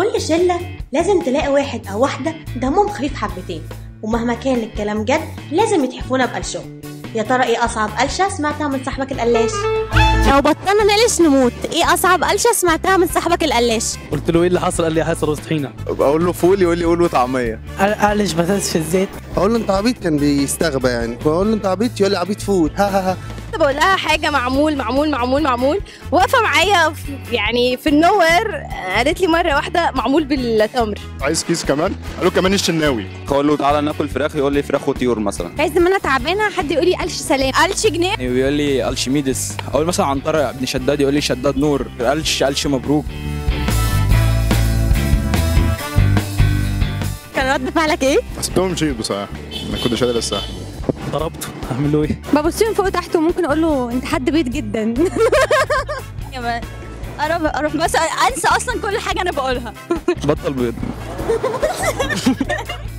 كل شلة لازم تلاقي واحد أو واحدة دمهم خفيف حبتين ومهما كان الكلام جد لازم يتحفونا بقلشهم يا ترى ايه أصعب قلشة سمعتها من صاحبك القلاش؟ لو بطلنا نقلش نموت ايه اصعب قلشه سمعتها من صاحبك القلاش قلت له ايه اللي حصل قال لي حصل وسط طحينه بقول له فول يقول لي قول له طعميه اقلش بطاطس في الزيت اقول له انت عبيط كان بيستغبى يعني بقول له انت عبيط يقول لي عبيط فود ها ها ها كنت بقول لها حاجه معمول معمول معمول معمول واقفه معايا في- يعني في النوير قالت لي مره واحده معمول بالتمر عايز كيس كمان قالوا كمان الشناوي اقول له تعالى ناكل فراخ يقول لي فراخ وطيور مثلا عايز ما انا تعبانه حد يقول لي قلش سلام قلش جنيه بيقول لي الشميدس اقول مثلا عنتر ابن شداد يقول لي شداد نور قالش قالش مبروك كان رد فعلك ايه سبتهم مشيت بصراحه ما كنتش قادر استحمل ضربته اعمل له ايه ببص من فوق تحت وممكن اقول له انت حد بيت جدا يا ما اروح اروح بس انسى اصلا كل حاجه انا بقولها بطل بيض